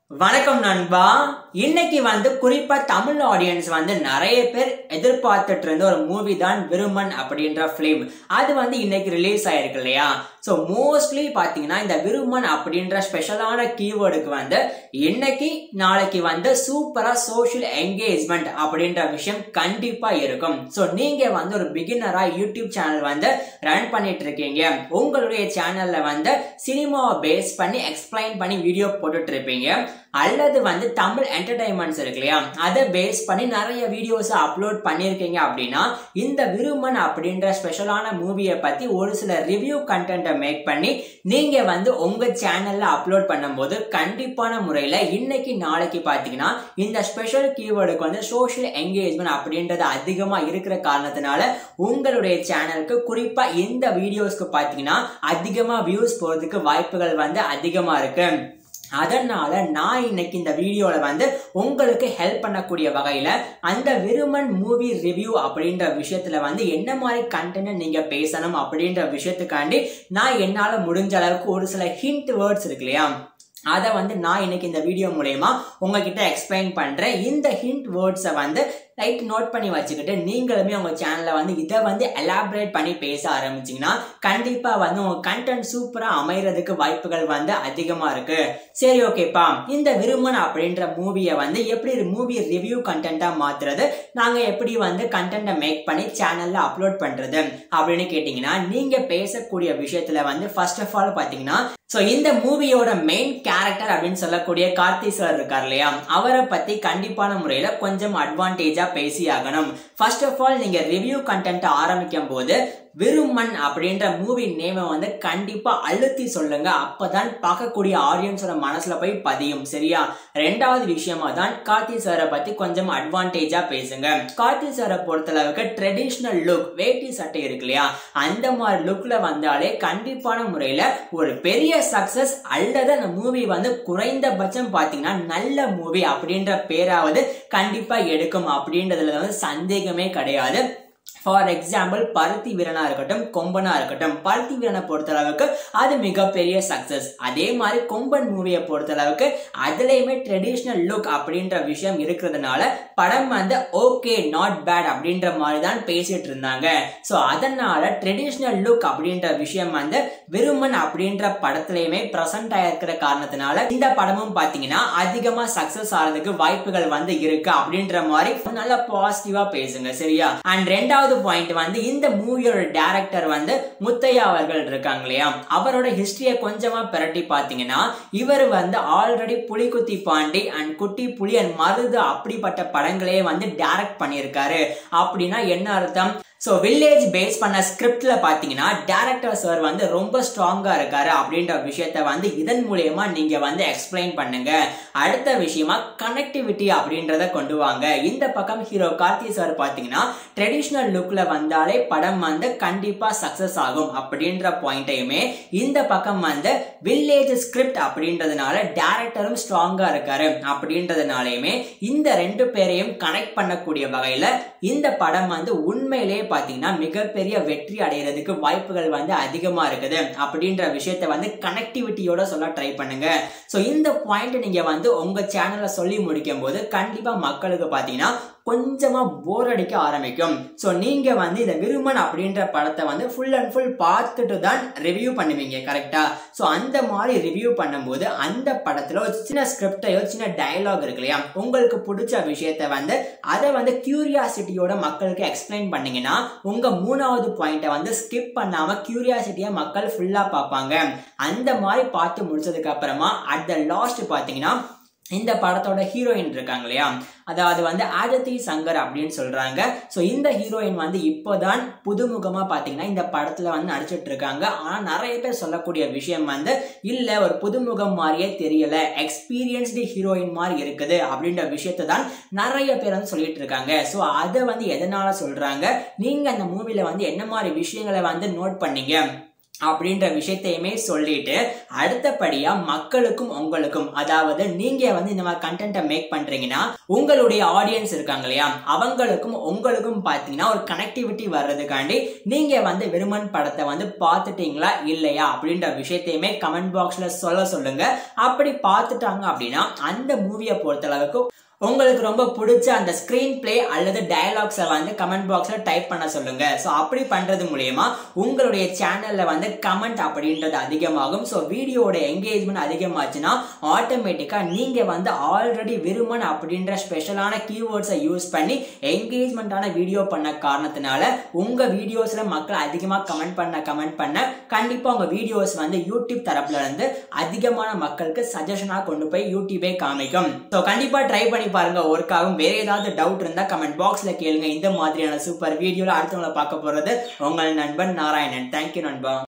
வணக்கம் நண்பா இன்னைக்கு வந்து குறிப்பா தமிழ் ஆடியன்ஸ் வந்து நிறைய பேர் எதிர்பார்த்துட்டு இருந்த ஒரு மூவி தான் விருமன் அப்படின்ற பிலிம் அது வந்து இன்னைக்கு ரிலீஸ் ஆயிருக்கு இல்லையா ஸோ மோஸ்ட்லி பார்த்தீங்கன்னா இந்த விருமன் அப்படின்ற ஸ்பெஷலான கீவேர்டுக்கு வந்து இன்னைக்கு நாளைக்கு வந்து சூப்பரா சோஷியல் என்கேஜ்மெண்ட் அப்படின்ற விஷயம் கண்டிப்பா இருக்கும் ஸோ நீங்க வந்து ஒரு பிகினரா யூடியூப் சேனல் வந்து ரன் பண்ணிட்டு இருக்கீங்க உங்களுடைய சேனல்ல வந்து சினிமாவை பேஸ் பண்ணி எக்ஸ்பிளைன் பண்ணி வீடியோ போட்டுட்டு இருப்பீங்க அல்லது வந்து தமிழ் என்டர்டைன்மெண்ட்ஸ் இருக்கு இல்லையா அதை பேஸ் பண்ணி நிறைய வீடியோஸ் அப்லோட் பண்ணியிருக்கீங்க அப்படின்னா இந்த விருமன் அப்படின்ற ஸ்பெஷலான மூவியை பத்தி ஒரு சில ரிவ்யூ கண்டென்ட்டை மேக் பண்ணி நீங்க வந்து உங்க சேனல்ல அப்லோட் பண்ணும்போது கண்டிப்பான முறையில இன்னைக்கு நாளைக்கு பாத்தீங்கன்னா இந்த ஸ்பெஷல் கீவேர்டுக்கு வந்து சோஷியல் என்கேஜ்மெண்ட் அப்படின்றது அதிகமா இருக்கிற காரணத்தினால உங்களுடைய சேனலுக்கு குறிப்பா இந்த வீடியோஸ்க்கு பாத்தீங்கன்னா அதிகமா வியூஸ் போறதுக்கு வாய்ப்புகள் வந்து அதிகமா இருக்கு அதனால நான் இன்னைக்கு இந்த வீடியோல வந்து உங்களுக்கு ஹெல்ப் பண்ணக்கூடிய வகையில அந்த விருமன் மூவி ரிவ்யூ அப்படின்ற விஷயத்துல வந்து என்ன மாதிரி கண்டென்ட் நீங்க பேசணும் அப்படின்ற விஷயத்துக்காண்டி நான் என்னால முடிஞ்ச அளவுக்கு ஒரு சில ஹிண்ட் வேர்ட்ஸ் இருக்கு இல்லையா அதை வந்து நான் இன்னைக்கு இந்த வீடியோ மூலயமா உங்ககிட்ட எக்ஸ்பிளைன் பண்றேன் இந்த ஹிண்ட் வேர்ட்ஸை வந்து ரைட் நோட் பண்ணி வச்சுக்கிட்டு நீங்களுமே உங்க சேனல்ல வந்து இதை வந்து எலாபரேட் பண்ணி பேச ஆரம்பிச்சீங்கன்னா கண்டிப்பா வந்து உங்க கண்டென்ட் சூப்பரா அமைகிறதுக்கு வாய்ப்புகள் வந்து அதிகமா இருக்கு சரி ஓகேப்பா இந்த விருமன் அப்படின்ற மூவியை வந்து எப்படி மூவி ரிவ்யூ கண்டென்ட்டா மாத்துறது நாங்க எப்படி வந்து கண்டென்ட்டை மேக் பண்ணி சேனல்ல அப்லோட் பண்றது அப்படின்னு கேட்டீங்கன்னா நீங்க பேசக்கூடிய விஷயத்துல வந்து ஃபர்ஸ்ட் ஆஃப் ஆல் பாத்தீங்கன்னா ஸோ இந்த மூவியோட மெயின் கேரக்டர் அப்படின்னு சொல்லக்கூடிய கார்த்தி சார் இருக்கார் இல்லையா அவரை பத்தி கண்டிப்பான முறையில கொஞ்சம் அட்வான்டேஜா பேசி ஆகணும் ஃபர்ஸ்ட் ஆஃப் ஆல் நீங்க ரிவ்யூ கண்டென்ட் ஆரம்பிக்கும் போது விருமன் அப்படின்ற மூவி நேமை வந்து கண்டிப்பா அழுத்தி சொல்லுங்க அப்பதான் பார்க்கக்கூடிய ஆடியன்ஸோட மனசுல போய் பதியும் சரியா ரெண்டாவது விஷயமா தான் கார்த்தி சாரை பத்தி கொஞ்சம் அட்வான்டேஜா பேசுங்க கார்த்தி சாரை பொறுத்தளவுக்கு ட்ரெடிஷ்னல் லுக் வேட்டி சட்டை இருக்கு இல்லையா அந்த மாதிரி லுக்ல வந்தாலே கண்டிப்பான முறையில ஒரு பெரிய சக்சஸ் அல்லது அந்த மூவி வந்து குறைந்தபட்சம் பாத்தீங்கன்னா நல்ல மூவி அப்படின்ற பேராவது கண்டிப்பா எடுக்கும் அப்படின்றதுல வந்து சந்தேகமே கிடையாது ஃபார் எக்ஸாம்பிள் பருத்தி வீரனா இருக்கட்டும் கொம்பனா இருக்கட்டும் பருத்தி வீரனை பொறுத்த அளவுக்கு அது மிகப்பெரிய சக்சஸ் அதே மாதிரி கொம்பன் மூவியை பொறுத்த அளவுக்கு அதுலயுமே ட்ரெடிஷ்னல் லுக் அப்படின்ற விஷயம் இருக்கிறதுனால படம் வந்து ஓகே நாட் பேட் அப்படின்ற மாதிரி தான் பேசிட்டு இருந்தாங்க ஸோ அதனால ட்ரெடிஷ்னல் லுக் அப்படின்ற விஷயம் வந்து விருமன் அப்படின்ற படத்துலயுமே ப்ரெசன்ட் ஆயிருக்கிற காரணத்தினால இந்த படமும் பாத்தீங்கன்னா அதிகமா சக்சஸ் ஆகிறதுக்கு வாய்ப்புகள் வந்து இருக்கு அப்படின்ற மாதிரி நல்லா பாசிட்டிவா பேசுங்க சரியா அண்ட் ரெண்டாவது ரெண்டாவது பாயிண்ட் வந்து இந்த மூவியோட டேரக்டர் வந்து முத்தையா அவர்கள் இருக்காங்க இல்லையா அவரோட ஹிஸ்டரியை கொஞ்சமா பிரட்டி பாத்தீங்கன்னா இவர் வந்து ஆல்ரெடி புலிகுத்தி பாண்டி அண்ட் குட்டி புலி அண்ட் மருது அப்படிப்பட்ட படங்களே வந்து டைரக்ட் பண்ணியிருக்காரு அப்படின்னா என்ன அர்த்தம் ஸோ வில்லேஜ் பேஸ் பண்ண ஸ்கிரிப்ட்ல பாத்தீங்கன்னா டேரக்டர் சார் வந்து ரொம்ப ஸ்ட்ராங்கா இருக்காரு அப்படின்ற விஷயத்த வந்து இதன் மூலியமா நீங்க வந்து எக்ஸ்பிளைன் பண்ணுங்க அடுத்த விஷயமா கனெக்டிவிட்டி அப்படின்றத கொண்டு வாங்க இந்த பக்கம் ஹீரோ கார்த்தி சார் பாத்தீங்கன்னா ட்ரெடிஷ்னல் லுக்ல வந்தாலே படம் வந்து கண்டிப்பா சக்சஸ் ஆகும் அப்படின்ற பாயிண்டையுமே இந்த பக்கம் வந்து வில்லேஜ் ஸ்கிரிப்ட் அப்படின்றதுனால டேரக்டரும் ஸ்ட்ராங்கா இருக்காரு அப்படின்றதுனாலயுமே இந்த ரெண்டு பேரையும் கனெக்ட் பண்ணக்கூடிய வகையில இந்த படம் வந்து உண்மையிலேயே பாத்தீங்கன்னா மிகப்பெரிய வெற்றி அடைகிறதுக்கு வாய்ப்புகள் வந்து அதிகமா இருக்குது அப்படின்ற விஷயத்த வந்து கனெக்டிவிட்டியோட சொல்ல ட்ரை பண்ணுங்க ஸோ இந்த பாயிண்ட் நீங்க வந்து உங்க சேனல்ல சொல்லி முடிக்கும் போது கண்டிப்பா மக்களுக்கு பாத்தீங்கன்னா கொஞ்சமா போர் அடிக்க ஆரம்பிக்கும் ஸோ நீங்க வந்து இந்த விருமன் அப்படின்ற படத்தை வந்து ஃபுல் அண்ட் ஃபுல் பார்த்துட்டு தான் ரிவ்யூ பண்ணுவீங்க கரெக்டா ஸோ அந்த மாதிரி ரிவ்யூ பண்ணும்போது அந்த படத்துல ஒரு சின்ன ஸ்கிரிப்டையோ சின்ன டயலாக் இருக்கு இல்லையா உங்களுக்கு பிடிச்ச விஷயத்த வந்து அதை வந்து கியூரியாசிட்டியோட மக்களுக்கு எக்ஸ்பிளைன் பண்ணீங்கன்னா உங்க மூணாவது பாயிண்ட்டை வந்து ஸ்கிப் பண்ணாம கியூரியாசிட்டியா மக்கள் ஃபுல்லா பார்ப்பாங்க அந்த மாதிரி பார்த்து முடிச்சதுக்கு அப்புறமா அட் த லாஸ்ட் பாத்தீங்கன்னா இந்த படத்தோட ஹீரோயின் இருக்காங்க இல்லையா அதாவது வந்து ஆதத்தி சங்கர் அப்படின்னு சொல்றாங்க ஸோ இந்த ஹீரோயின் வந்து இப்போதான் புதுமுகமா பாத்தீங்கன்னா இந்த படத்துல வந்து நடிச்சிட்டு இருக்காங்க ஆனா நிறைய பேர் சொல்லக்கூடிய விஷயம் வந்து இல்ல ஒரு புதுமுகம் மாதிரியே தெரியல எக்ஸ்பீரியன்ஸ்டு ஹீரோயின் மாதிரி இருக்குது அப்படின்ற விஷயத்தை தான் நிறைய பேர் வந்து சொல்லிட்டு இருக்காங்க ஸோ அதை வந்து எதனால சொல்றாங்க நீங்க அந்த மூவில வந்து என்ன மாதிரி விஷயங்களை வந்து நோட் பண்ணீங்க அப்படின்ற விஷயத்தையுமே சொல்லிட்டு அடுத்தபடியா மக்களுக்கும் உங்களுக்கும் அதாவது நீங்க வந்து இந்த மாதிரி கண்டென்ட்டை மேக் பண்றீங்கன்னா உங்களுடைய ஆடியன்ஸ் இருக்காங்க இல்லையா அவங்களுக்கும் உங்களுக்கும் பாத்தீங்கன்னா ஒரு கனெக்டிவிட்டி வர்றதுக்காண்டி நீங்க வந்து விருமன் படத்தை வந்து பார்த்துட்டீங்களா இல்லையா அப்படின்ற விஷயத்தையுமே கமெண்ட் பாக்ஸ்ல சொல்ல சொல்லுங்க அப்படி பார்த்துட்டாங்க அப்படின்னா அந்த மூவியை பொறுத்தளவுக்கு உங்களுக்கு ரொம்ப பிடிச்ச அந்த ஸ்கிரீன் பிளே அல்லது டயலாக்ஸை வந்து கமெண்ட் பாக்ஸில் டைப் பண்ண சொல்லுங்க ஸோ அப்படி பண்றது மூலயமா உங்களுடைய சேனல்ல வந்து கமெண்ட் அப்படின்றது அதிகமாகும் ஸோ வீடியோட என்கேஜ்மெண்ட் அதிகமாச்சுன்னா ஆட்டோமேட்டிக்காக நீங்க வந்து ஆல்ரெடி விருமன் அப்படின்ற ஸ்பெஷலான கீவேர்ட்ஸை யூஸ் பண்ணி என்கேஜ்மெண்ட்டான வீடியோ பண்ண காரணத்தினால உங்க வீடியோஸ்ல மக்கள் அதிகமாக கமெண்ட் பண்ண கமெண்ட் பண்ண கண்டிப்பாக உங்க வீடியோஸ் வந்து யூடியூப் தரப்புல இருந்து அதிகமான மக்களுக்கு சஜஷனாக கொண்டு போய் யூடியூபே காமிக்கும் ஸோ கண்டிப்பாக ட்ரை பண்ணி பாருங்க ஒர்க் ஆகும் வேற ஏதாவது டவுட் இருந்தா கமெண்ட் பாக்ஸ்ல கேளுங்க இந்த மாதிரியான சூப்பர் வீடியோல அடுத்தவங்களை பார்க்க போறது உங்கள் நண்பன் நாராயணன் தேங்க்யூ நண்பா